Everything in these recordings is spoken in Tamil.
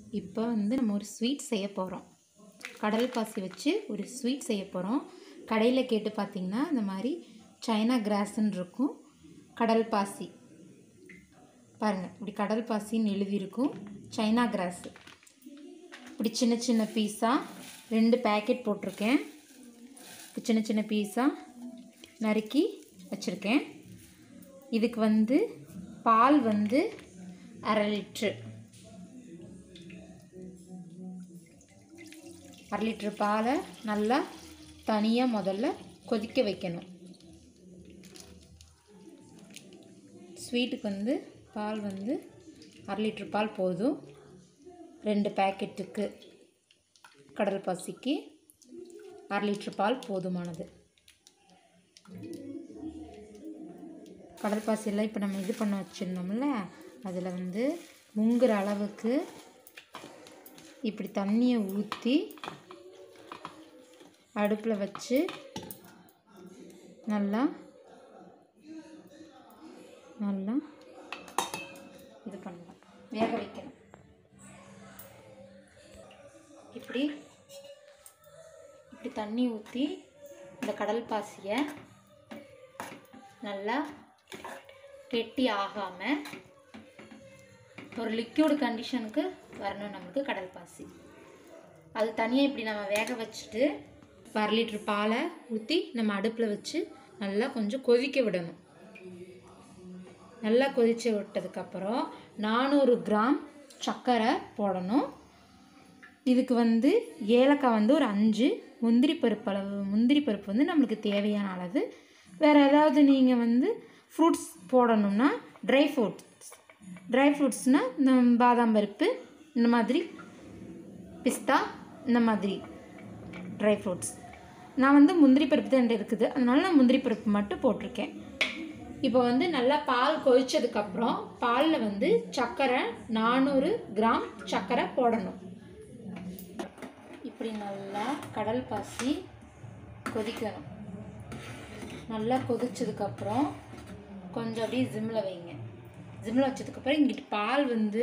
இப்போ வந்து நம்ம ஒரு ஸ்வீட் செய்ய போகிறோம் கடல் பாசி வச்சு ஒரு ஸ்வீட் செய்ய போகிறோம் கடையில் கேட்டு பார்த்தீங்கன்னா இந்த மாதிரி சைனா கிராஸ்ன்னு இருக்கும் கடல் பாசி பாருங்கள் இப்படி கடல் பாசின்னு எழுதியிருக்கும் சைனா கிராஸ் இப்படி சின்ன சின்ன பீஸாக ரெண்டு பேக்கெட் போட்டிருக்கேன் இப்படி சின்ன சின்ன பீஸாக நறுக்கி வச்சுருக்கேன் இதுக்கு வந்து பால் வந்து அரை லிட்ரு அரை லிட்ரு பாலை நல்லா தனியாக முதல்ல கொதிக்க வைக்கணும் ஸ்வீட்டுக்கு வந்து பால் வந்து அரை லிட்ரு பால் போதும் ரெண்டு பேக்கெட்டுக்கு கடல் பாசிக்கு அரை லிட்ரு பால் போதுமானது கடல் பாசியெல்லாம் இப்போ நம்ம இது பண்ண வச்சுருந்தோம்ல அதில் வந்து முங்குற அளவுக்கு இப்படி தண்ணியை ஊற்றி அடுப்பில் வச்சு நல்லா நல்லா இது பண்ணலாம் வேக வைக்கணும் இப்படி இப்படி தண்ணி ஊற்றி இந்த கடல் பாசியை நல்லா கெட்டி ஆகாமல் ஒரு லிக்யூடு கண்டிஷனுக்கு வரணும் நமக்கு கடல் பாசி அது தனியாக இப்படி நம்ம வேக வச்சுட்டு அரை லிட்ரு பாலை ஊற்றி நம்ம அடுப்பில் வச்சு நல்லா கொஞ்சம் கொதிக்க விடணும் நல்லா கொதித்து விட்டதுக்கப்புறம் நானூறு கிராம் சர்க்கரை போடணும் இதுக்கு வந்து ஏலக்காய் வந்து ஒரு அஞ்சு முந்திரி பருப்பு அளவு முந்திரி பருப்பு வந்து நம்மளுக்கு தேவையான அளவு வேறு ஏதாவது நீங்கள் வந்து ஃப்ரூட்ஸ் போடணும்னா ட்ரை ஃப்ரூட்ஸ் ட்ரை ஃப்ரூட்ஸ்னால் இந்த பாதாம் பருப்பு இந்த மாதிரி பிஸ்தா இந்த மாதிரி ட்ரை ஃப்ரூட்ஸ் நான் வந்து முந்திரி பருப்பு தான் என்கிட்ட இருக்குது அதனால நான் முந்திரி பருப்பு மட்டும் போட்டிருக்கேன் இப்போ வந்து நல்லா பால் கொதிச்சதுக்கப்புறம் பாலில் வந்து சர்க்கரை நானூறு கிராம் சர்க்கரை போடணும் இப்படி நல்லா கடல் பாசி கொதிக்கணும் நல்லா கொதிச்சதுக்கப்புறம் கொஞ்சம் அப்படியே ஜிம்மில் வைங்க ஜிம்மில் வச்சதுக்கப்புறம் இங்கிட்டு பால் வந்து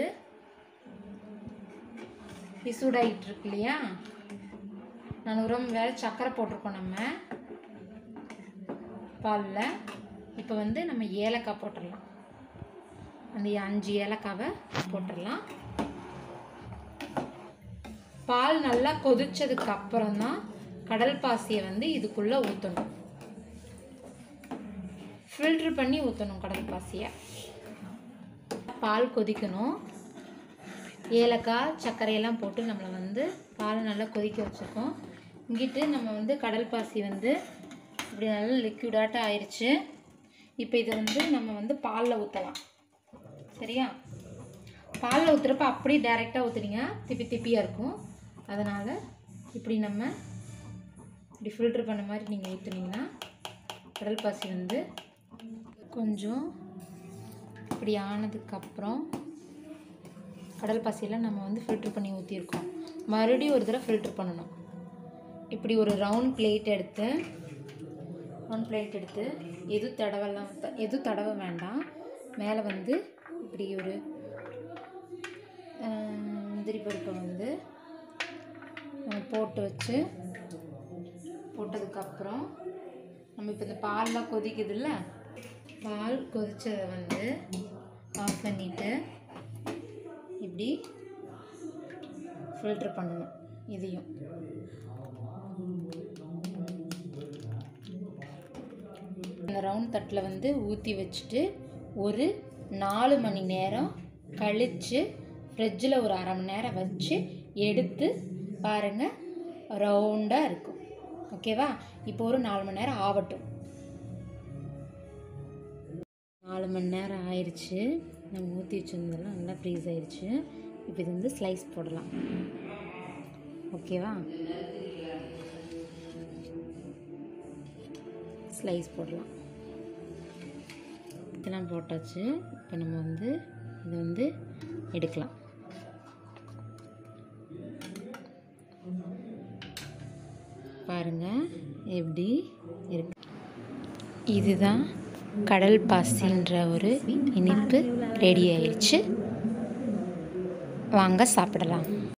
சூடாகிட்டு இருக்கு இல்லையா நானூறு கிராம் வேறு சர்க்கரை போட்டிருக்கோம் நம்ம பாலில் இப்போ வந்து நம்ம ஏலக்காய் போட்டுடலாம் அந்த அஞ்சு ஏலக்காவை போட்டுடலாம் பால் நல்லா கொதிச்சதுக்கு அப்புறம் தான் கடல் பாசியை வந்து இதுக்குள்ளே ஊற்றணும் ஃபில்ட்ரு பண்ணி ஊற்றணும் கடல் பாசியை பால் கொதிக்கணும் ஏலக்காய் சர்க்கரையெல்லாம் போட்டு நம்மளை வந்து பால் நல்லா கொதிக்க வச்சுருக்கோம் இங்கிட்டு நம்ம வந்து கடல் பாசி வந்து இப்படி நல்லா லிக்விடாட்டம் ஆயிடுச்சு இப்போ இதை வந்து நம்ம வந்து பாலில் ஊற்றலாம் சரியா பாலில் ஊற்றுறப்ப அப்படியே டைரெக்டாக ஊற்றுனீங்க திப்பி திப்பியாக இருக்கும் அதனால் இப்படி நம்ம இப்படி ஃபில்ட்ரு பண்ண மாதிரி நீங்கள் ஊற்றுனீங்கன்னா கடல் பாசி வந்து கொஞ்சம் இப்படி ஆனதுக்கப்புறம் கடல் பாசியெல்லாம் நம்ம வந்து ஃபில்ட்ரு பண்ணி ஊற்றிருக்கோம் மறுபடியும் ஒரு தடவை ஃபில்ட்ரு பண்ணணும் இப்படி ஒரு ரவுண்ட் பிளேட் எடுத்து ரவுண்ட் பிளேட் எடுத்து எது தடவெல்லாம் த- எது தடவ வேண்டாம் மேலே வந்து இப்படி ஒரு ஆஹ், முந்திரி பருப்பை வந்து நம்ம போட்டு வச்சு போட்டதுக்கப்புறம் நம்ம இப்போ இந்த பால்லாம் கொதிக்குதுல்ல பால் கொதிச்சதை வந்து ஆஃப் பண்ணிவிட்டு இப்படி ஃபில்ட்ரு பண்ணணும் இதையும் இந்த ரவுண்ட் தட்டில் வந்து ஊற்றி வச்சுட்டு ஒரு நாலு மணி நேரம் கழித்து ஃப்ரிட்ஜில் ஒரு அரை மணி நேரம் வச்சு எடுத்து பாருங்கள் ரவுண்டாக இருக்கும் ஓகேவா இப்போ ஒரு நாலு மணி நேரம் ஆகட்டும் நாலு மணி நேரம் ஆயிடுச்சு நம்ம ஊற்றி வச்சுருந்ததெல்லாம் நல்லா ஃப்ரீஸ் ஆயிடுச்சு இப்போ இது வந்து ஸ்லைஸ் போடலாம் ஓகேவா ஸ்லைஸ் போடலாம் இதெல்லாம் போட்டாச்சு இப்போ நம்ம வந்து இதை வந்து எடுக்கலாம் பாருங்கள் எப்படி இருக்கு இதுதான் கடல் பாசின்ற ஒரு இனிப்பு ரெடி ஆயிடுச்சு வாங்க சாப்பிடலாம்